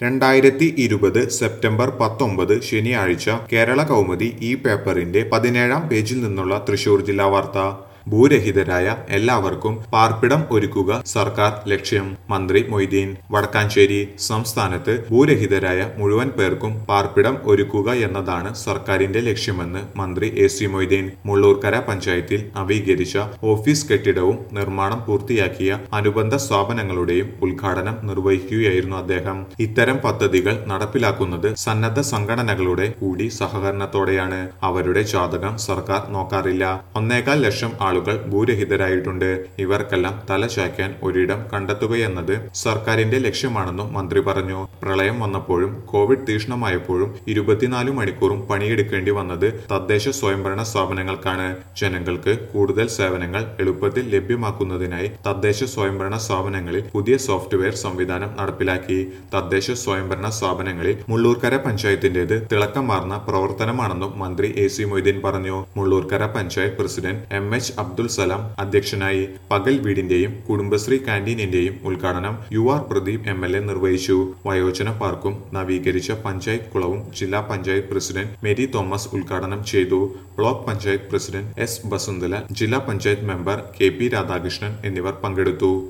രണ്ടായിരത്തി ഇരുപത് സെപ്റ്റംബർ പത്തൊമ്പത് ശനിയാഴ്ച കേരള കൗമുദി ഈ പേപ്പറിന്റെ പതിനേഴാം പേജിൽ നിന്നുള്ള തൃശൂർ ജില്ലാ വാർത്ത ഭൂരഹിതരായ എല്ലാവർക്കും പാർപ്പിടം ഒരുക്കുക സർക്കാർ ലക്ഷ്യം മന്ത്രി മൊയ്തീൻ വടക്കാഞ്ചേരി സംസ്ഥാനത്ത് ഭൂരഹിതരായ മുഴുവൻ പേർക്കും പാർപ്പിടം ഒരുക്കുക എന്നതാണ് സർക്കാരിന്റെ ലക്ഷ്യമെന്ന് മന്ത്രി എ സി മൊയ്തീൻ മുള്ളൂർക്കര പഞ്ചായത്തിൽ നവീകരിച്ച ഓഫീസ് കെട്ടിടവും നിർമ്മാണം പൂർത്തിയാക്കിയ അനുബന്ധ സ്ഥാപനങ്ങളുടെയും ഉദ്ഘാടനം നിർവഹിക്കുകയായിരുന്നു അദ്ദേഹം ഇത്തരം പദ്ധതികൾ നടപ്പിലാക്കുന്നത് സന്നദ്ധ സംഘടനകളുടെ കൂടി സഹകരണത്തോടെയാണ് അവരുടെ ജാതകം സർക്കാർ നോക്കാറില്ല ഒന്നേകാൽ ലക്ഷം ആളുകൾ ഭൂരഹിതരായിട്ടുണ്ട് ഇവർക്കെല്ലാം തല ചായ്ക്കാൻ ഒരിടം കണ്ടെത്തുകയെന്നത് സർക്കാരിന്റെ ലക്ഷ്യമാണെന്നും മന്ത്രി പറഞ്ഞു പ്രളയം വന്നപ്പോഴും കോവിഡ് തീക്ഷ്ണമായപ്പോഴും ഇരുപത്തിനാല് മണിക്കൂറും പണിയെടുക്കേണ്ടി വന്നത് തദ്ദേശ സ്വയംഭരണ സ്ഥാപനങ്ങൾക്കാണ് ജനങ്ങൾക്ക് കൂടുതൽ സേവനങ്ങൾ എളുപ്പത്തിൽ ലഭ്യമാക്കുന്നതിനായി തദ്ദേശ സ്വയംഭരണ സ്ഥാപനങ്ങളിൽ പുതിയ സോഫ്റ്റ്വെയർ സംവിധാനം നടപ്പിലാക്കി തദ്ദേശ സ്വയംഭരണ സ്ഥാപനങ്ങളിൽ മുള്ളൂർക്കര പഞ്ചായത്തിന്റേത് തിളക്കമാർന്ന പ്രവർത്തനമാണെന്നും മന്ത്രി എ സി മൊയ്തീൻ പറഞ്ഞു Mullurkara panchayat president M H Abdul Salam അധ്യക്ഷനായി പകൽ വീടിന്റെയും കുടുംബശ്രീ കാന്റീനിന്റെയും ഉദ്ഘാടനം U R Pradeep M L A നിർവഹിച്ചു വയോജന പാർക്കും നവീകരിച്ച പഞ്ചായത്ത് കുളവും ജില്ലാ പഞ്ചായത്ത് പ്രസിഡന്റ് മേരി തോമസ് ഉദ്ഘാടനം ചെയ്തു block panchayat president S Basundhala ജില്ലാ panchayat member K P Radhakrishnan എന്നിവർ പങ്കെടുത്തു